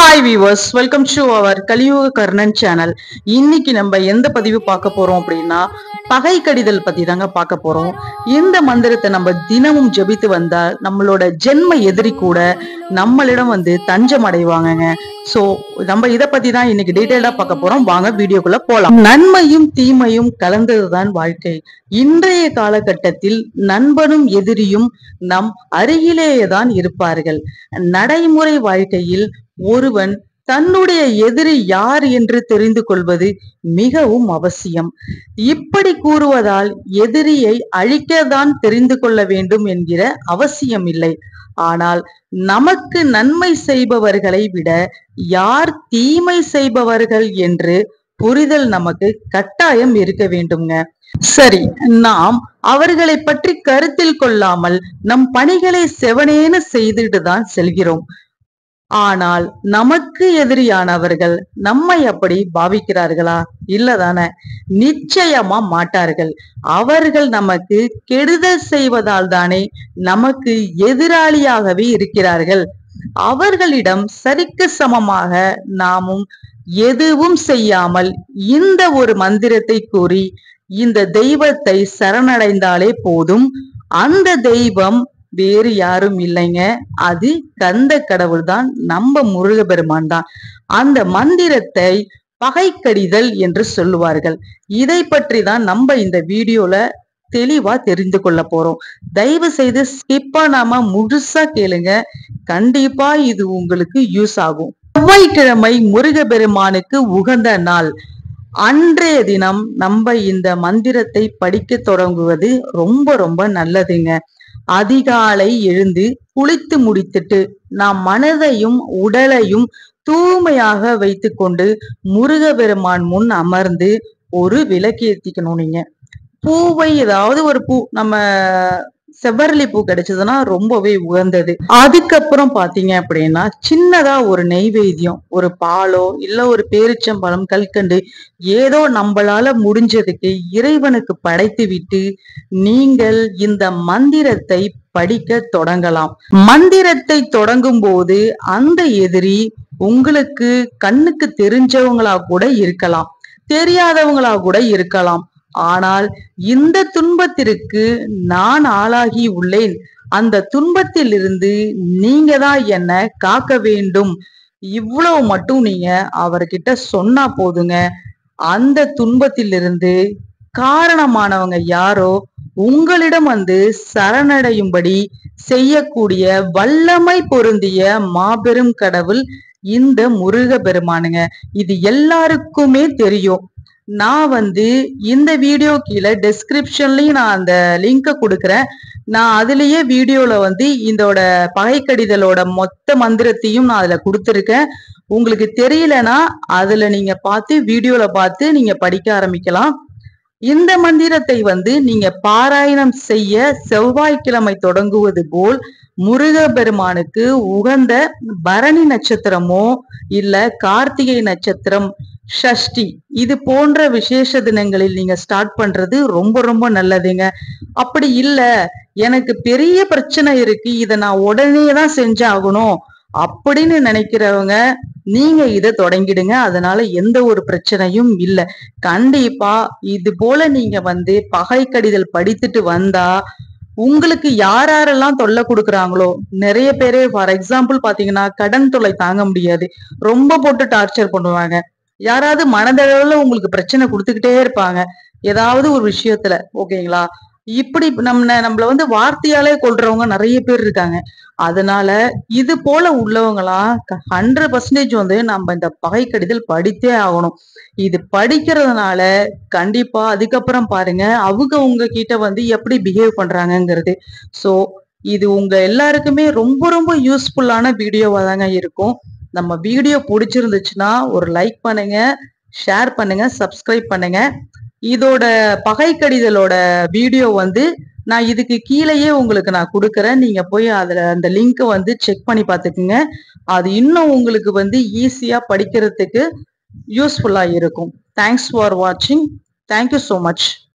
hi viewers welcome to our Kaliyuga Karnan channel இன்னைக்கு நம்ம எந்த பதிவு பார்க்க போறோம் அப்படின்னா பகை கடிதல் பத்தி தாங்க பார்க்க போறோம் இந்த மந்திரத்தை நம்ம தினமும் ஜெபித்து வந்தால் நம்மளோட ஜென்ம எதிரி கூட நம்மளிடம் வந்து தஞ்சம் அடைவாங்கங்க சோ நம்ம இத பத்தி தான் இன்னைக்கு டீடைல்டா பார்க்க போறோம் வாங்க வீடியோக்குள்ள போலாம் நன்மையும் தீமையும் கலந்ததுதான் வாழ்க்கை இன்றைய காலகட்டத்தில் நண்பனும் எதிரியும் நம் அருகிலேயே தான் இருப்பார்கள் நடைமுறை வாழ்க்கையில் ஒருவன் தன்னுடைய எதிரி யார் என்று தெரிந்து கொள்வது மிகவும் அவசியம் இப்படி கூறுவதால் எதிரியை அழிக்கத்தான் தெரிந்து கொள்ள வேண்டும் என்கிற அவசியம் இல்லை ஆனால் நமக்கு நன்மை செய்பவர்களை விட யார் தீமை செய்பவர்கள் என்று புரிதல் நமக்கு கட்டாயம் இருக்க வேண்டுங்க சரி நாம் அவர்களை பற்றி கருத்தில் கொள்ளாமல் நம் பணிகளை செவனேன செய்துட்டு தான் செல்கிறோம் ஆனால் நமக்கு எதிரியானவர்கள் நம்மை அப்படி பாவிக்கிறார்களா இல்லதானே நிச்சயமா மாட்டார்கள் அவர்கள் நமக்கு கெடுதல் செய்வதால் தானே நமக்கு எதிராளியாகவே இருக்கிறார்கள் அவர்களிடம் சரிக்கு சமமாக நாமும் எதுவும் செய்யாமல் இந்த ஒரு மந்திரத்தை கூறி இந்த தெய்வத்தை சரணடைந்தாலே போதும் அந்த தெய்வம் வேறு யாரும் இல்லைங்க அது கந்த கடவுள் தான் நம்ம முருகபெருமான் தான் அந்த மந்திரத்தை பகைக்கடிதல் என்று சொல்லுவார்கள் இதை பற்றி தான் நம்ம இந்த வீடியோல தெளிவா தெரிந்து கொள்ள போறோம் தயவு செய்து ஸ்கிப் பண்ணாம முழுசா கேளுங்க கண்டிப்பா இது உங்களுக்கு யூஸ் ஆகும் செவ்வாய்க்கிழமை முருகபெருமானுக்கு உகந்த நாள் அன்றைய தினம் நம்ம இந்த மந்திரத்தை படிக்க தொடங்குவது ரொம்ப ரொம்ப நல்லதுங்க அதிகாலை எழுந்து குளித்து முடித்துட்டு நாம் மனதையும் உடலையும் தூய்மையாக வைத்துக்கொண்டு முருகபெருமான் முன் அமர்ந்து ஒரு விளக்கு ஏத்திக்கணும் நீங்க பூவை ஏதாவது ஒரு பூ நம்ம செவ்வரளி பூ கிடைச்சதுன்னா ரொம்பவே உகந்தது அதுக்கப்புறம் பாத்தீங்க அப்படின்னா சின்னதா ஒரு நெய்வேத்தியம் ஒரு பாலோ இல்ல ஒரு பேரிச்சம்பழம் கல்கண்டு ஏதோ நம்மளால முடிஞ்சதுக்கு இறைவனுக்கு படைத்து விட்டு நீங்கள் இந்த மந்திரத்தை படிக்க தொடங்கலாம் மந்திரத்தை தொடங்கும் போது அந்த எதிரி உங்களுக்கு கண்ணுக்கு தெரிஞ்சவங்களா கூட இருக்கலாம் தெரியாதவங்களா கூட இருக்கலாம் ஆனால் இந்த துன்பத்திற்கு நான் ஆளாகி உள்ளேன் அந்த துன்பத்தில் இருந்து நீங்க தான் என்ன காக்க வேண்டும் இவ்வளவு மட்டும் நீங்க அவர்கிட்ட சொன்னா போதுங்க அந்த துன்பத்திலிருந்து காரணமானவங்க யாரோ உங்களிடம் வந்து சரணடையும்படி செய்யக்கூடிய வல்லமை பொருந்திய மாபெரும் கடவுள் இந்த முருக பெருமானுங்க இது எல்லாருக்குமே தெரியும் நான் வந்து இந்த வீடியோ கீழே டெஸ்கிரிப்ஷன்லயும் நான் அந்த லிங்கை கொடுக்குறேன் நான் அதுலயே வீடியோல வந்து இதோட பகைக்கடிதலோட மொத்த மந்திரத்தையும் நான் அதுல கொடுத்துருக்கேன் உங்களுக்கு தெரியலனா அதுல நீங்க பார்த்து வீடியோல பார்த்து நீங்க படிக்க ஆரம்பிக்கலாம் இந்த மந்திரத்தை வந்து நீங்க பாராயணம் செய்ய செவ்வாய்க்கிழமை தொடங்குவது போல் முருக பெருமானுக்கு உகந்த பரணி நட்சத்திரமோ இல்ல கார்த்திகை நட்சத்திரம் ஷஷ்டி இது போன்ற விசேஷ தினங்களில் நீங்க ஸ்டார்ட் பண்றது ரொம்ப ரொம்ப நல்லதுங்க அப்படி இல்ல எனக்கு பெரிய பிரச்சனை இருக்கு இத நான் உடனே தான் செஞ்சாகணும் அப்படின்னு நினைக்கிறவங்க நீங்க இத தொடங்கிடுங்க அதனால எந்த ஒரு பிரச்சனையும் இல்ல கண்டிப்பா இது போல நீங்க வந்து பகை கடிதல் படித்துட்டு வந்தா உங்களுக்கு யார் யாரெல்லாம் தொல்லை கொடுக்குறாங்களோ நிறைய பேரு ஃபார் எக்ஸாம்பிள் பாத்தீங்கன்னா கடன் தொல்லை தாங்க முடியாது ரொம்ப போட்டு டார்ச்சர் பண்ணுவாங்க யாராவது மனதளவுல உங்களுக்கு பிரச்சனை கொடுத்துக்கிட்டே இருப்பாங்க ஏதாவது ஒரு விஷயத்துல ஓகேங்களா இப்படி நம்ம நம்மள வந்து வார்த்தையாலே கொள்றவங்க நிறைய பேர் இருக்காங்க அதனால இது போல உள்ளவங்களாம் ஹண்ட்ரட் பர்சன்டேஜ் வந்து நம்ம இந்த பகை கடிதல் படித்தே ஆகணும் இது படிக்கிறதுனால கண்டிப்பா அதுக்கப்புறம் பாருங்க அவங்க உங்க கிட்ட வந்து எப்படி பிஹேவ் பண்றாங்கங்கிறது சோ இது உங்க எல்லாருக்குமே ரொம்ப ரொம்ப யூஸ்ஃபுல்லான வீடியோவா தாங்க இருக்கும் நம்ம வீடியோ பிடிச்சிருந்துச்சுன்னா ஒரு லைக் பண்ணுங்க ஷேர் பண்ணுங்க சப்ஸ்கிரைப் பண்ணுங்க இதோட பகை கடிதலோட வீடியோ வந்து நான் இதுக்கு கீழேயே உங்களுக்கு நான் கொடுக்குறேன் நீங்க போய் அதுல அந்த லிங்க்கை வந்து செக் பண்ணி பார்த்துக்குங்க அது இன்னும் உங்களுக்கு வந்து ஈஸியா படிக்கிறதுக்கு யூஸ்ஃபுல்லா இருக்கும் தேங்க்ஸ் ஃபார் வாட்சிங் தேங்க்யூ ஸோ மச்